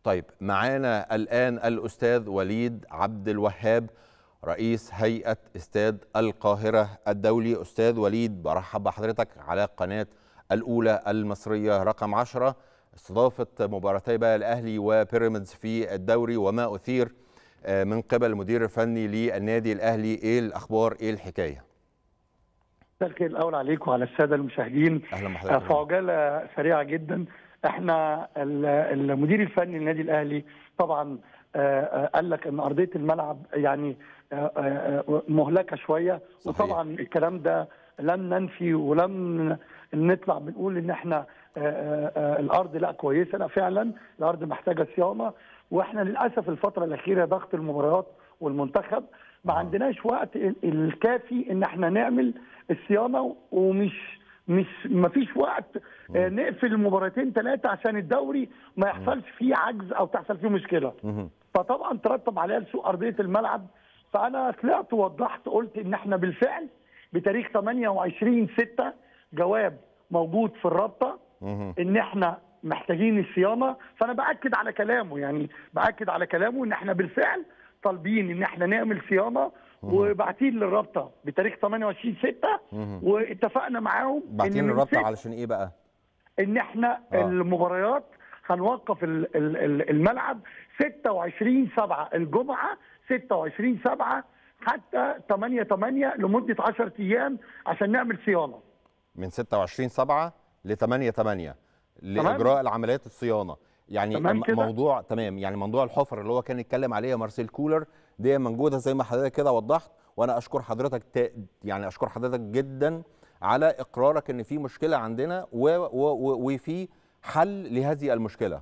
طيب معانا الآن الأستاذ وليد عبد الوهاب رئيس هيئة استاد القاهرة الدولي أستاذ وليد برحب بحضرتك على قناة الأولى المصرية رقم 10 استضافة مباراتي بقى الأهلي وبيراميدز في الدوري وما أثير من قبل المدير الفني للنادي الأهلي إيه الأخبار إيه الحكاية مساء الخير الاول عليكم وعلى الساده المشاهدين أهلا بحضرتك في عجاله سريعه جدا احنا المدير الفني للنادي الاهلي طبعا قال لك ان ارضيه الملعب يعني مهلكه شويه صحيح. وطبعا الكلام ده لم ننفي ولم نطلع بنقول ان احنا الارض لا كويسه لا فعلا الارض محتاجه صيانه واحنا للاسف الفتره الاخيره ضغط المباريات والمنتخب ما عندناش وقت الكافي ان احنا نعمل الصيانه ومش مش ما فيش وقت آه، نقفل المباراتين ثلاثه عشان الدوري ما يحصلش فيه عجز او تحصل فيه مشكله مهم. فطبعا ترتب عليها سوء ارضيه الملعب فانا طلعت ووضحت قلت ان احنا بالفعل بتاريخ 28 6 جواب موجود في الرابطه مهم. ان احنا محتاجين الصيانه فانا باكد على كلامه يعني باكد على كلامه ان احنا بالفعل طالبين ان احنا نعمل صيانه وبعتين للرابطه بتاريخ 28 6 واتفقنا معاهم بعتين من الرابطة ست- علشان إيه بقى؟ ان احنا آه. المباريات هنوقف ال- ال- ال- الملعب 26 7 الجمعه 26 7 حتى 8 8 لمده 10 ايام عشان نعمل صيانه من 26 7 ل 8 8 لاجراء العمليات الصيانه يعني تمام م- كده. موضوع تمام يعني موضوع الحفر اللي هو كان يتكلم عليها مارسيل كولر دي موجوده زي ما حضرتك كده وضحت وانا اشكر حضرتك ت... يعني اشكر حضرتك جدا على اقرارك ان في مشكله عندنا و... و... و... وفي حل لهذه المشكله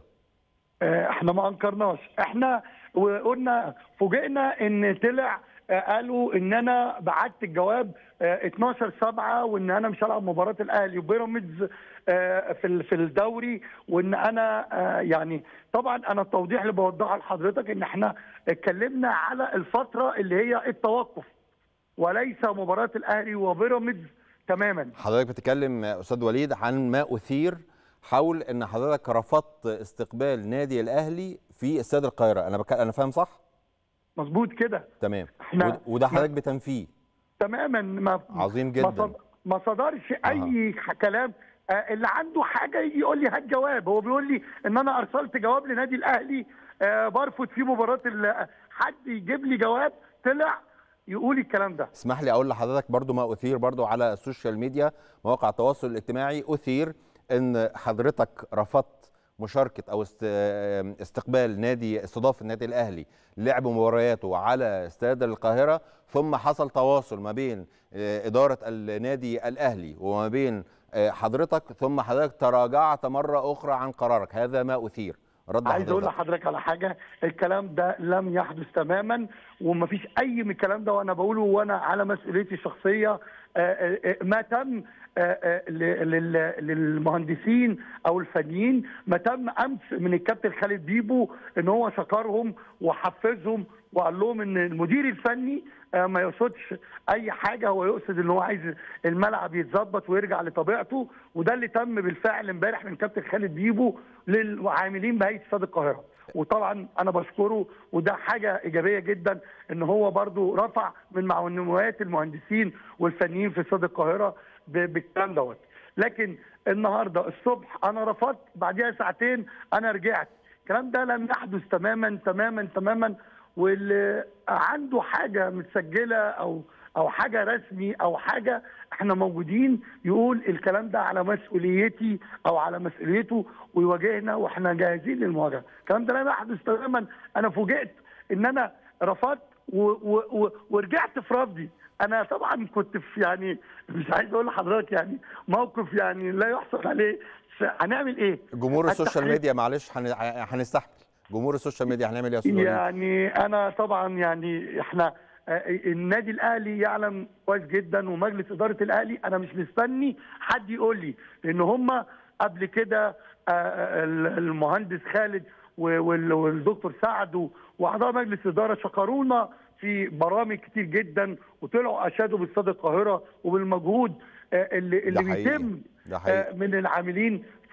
آه، احنا ما انكرناش احنا وقلنا فوجئنا ان طلع آه، قالوا ان انا بعت الجواب آه، 12 7 وان انا مش هلعب مباراه الاهلي وبيراميدز آه، في ال- في الدوري وان انا آه، يعني طبعا انا التوضيح اللي بوضحه لحضرتك ان احنا اتكلمنا على الفتره اللي هي التوقف وليس مباراه الاهلي وبيراميدز تماما حضرتك بتتكلم يا استاذ وليد عن ما اثير حول ان حضرتك رفضت استقبال نادي الاهلي في استاد القاهره انا بك... انا فاهم صح مظبوط كده تمام إحنا- ود- وده حضرتك بتنفيه تماما ما عظيم ما جدا صد- ما صدرش اي ح- كلام آه، اللي عنده حاجه يجي يقول لي هات جواب هو بيقول لي ان انا ارسلت جواب لنادي الاهلي آه، برفض فيه مباراه ال- حد يجيب لي جواب طلع يقول الكلام ده اسمح لي اقول لحضرتك برضو ما اثير برضو على السوشيال ميديا مواقع التواصل الاجتماعي اثير ان حضرتك رفضت مشاركه او است- استقبال نادي استضافه النادي الاهلي لعب مبارياته على استاد القاهره ثم حصل تواصل ما بين آه، اداره النادي الاهلي وما بين آه، حضرتك ثم حضرتك تراجعت مره اخرى عن قرارك هذا ما اثير رد عايز اقول حضرتك لحضرتك على حاجه الكلام ده لم يحدث تماما ومفيش اي من الكلام ده وانا بقوله وانا على مسؤوليتي الشخصيه آه، آه، آه، ما تم آه، آه، ل- لل- للمهندسين او الفنيين ما تم امس من الكابتن خالد بيبو ان هو شكرهم وحفزهم وقال لهم ان المدير الفني آه، ما يقصدش اي حاجه هو يقصد ان هو عايز الملعب يتظبط ويرجع لطبيعته وده اللي تم بالفعل امبارح من كابتن خالد بيبو للعاملين بهيئه استاد القاهره وطبعا انا بشكره وده حاجه ايجابيه جدا ان هو برضو رفع من معنويات المهندسين والفنيين في استاد القاهره ب- بالكلام دوت لكن النهارده الصبح انا رفضت بعديها ساعتين انا رجعت الكلام ده لم يحدث تماما تماما تماما واللي عنده حاجه متسجله او او حاجه رسمي او حاجه احنا موجودين يقول الكلام ده على مسؤوليتي او على مسؤوليته ويواجهنا واحنا جاهزين للمواجهه الكلام ده لم يحدث تماما انا فوجئت ان انا رفضت و و و ورجعت في رفضي انا طبعا كنت في يعني مش عايز اقول لحضرتك يعني موقف يعني لا يحصل عليه س- هنعمل ايه جمهور السوشيال التحقيق- ميديا معلش هن- هنستحمل جمهور السوشيال ميديا هنعمل ايه يا استاذ وليد؟ يعني انا طبعا يعني احنا آه، النادي الاهلي يعلم كويس جدا ومجلس اداره الاهلي انا مش مستني حد يقول لي لان هم قبل كده آه، المهندس خالد و- وال- والدكتور سعد و- واعضاء مجلس اداره شكرونا في برامج كتير جدا وطلعوا اشادوا باستاد القاهره وبالمجهود آه، اللي اللي حقيقي. بيتم ده حقيقي. آه، من العاملين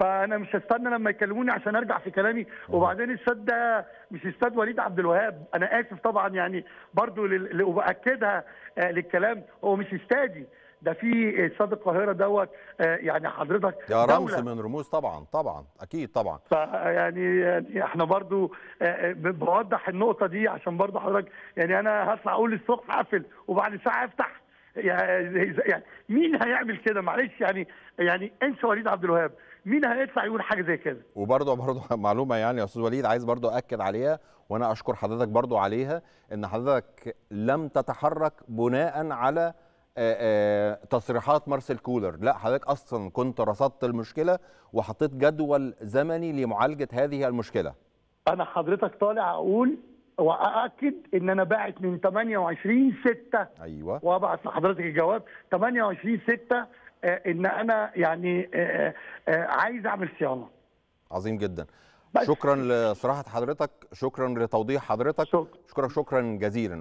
فانا مش هستنى لما يكلموني عشان ارجع في كلامي وبعدين الاستاد ده مش استاد وليد عبد الوهاب انا اسف طبعا يعني برضو لل- ل- وباكدها آه، للكلام هو مش استادي ده في استاد القاهره دوت آه، يعني حضرتك يا رمز دولة. من رموز طبعا طبعا اكيد طبعا فيعني يعني احنا برضو آه، آه، ب- بوضح النقطه دي عشان برضو حضرتك يعني انا هطلع اقول الصبح اقفل وبعد ساعه افتح يعني يعني مين هيعمل كده معلش يعني يعني انسى وليد عبد الوهاب مين هيطلع يقول حاجه زي كده وبرضه برضه معلومه يعني يا استاذ وليد عايز برضه اكد عليها وانا اشكر حضرتك برضه عليها ان حضرتك لم تتحرك بناء على آه، آه، تصريحات مارسيل كولر لا حضرتك اصلا كنت رصدت المشكله وحطيت جدول زمني لمعالجه هذه المشكله انا حضرتك طالع اقول وااكد ان انا باعت من 28 6 ايوه وابعت لحضرتك الجواب 28 6 ان انا يعني آه، آه، عايز اعمل صيانه عظيم جدا بس. شكرا لصراحه حضرتك شكرا لتوضيح حضرتك شكرا شكرا شكرا جزيلا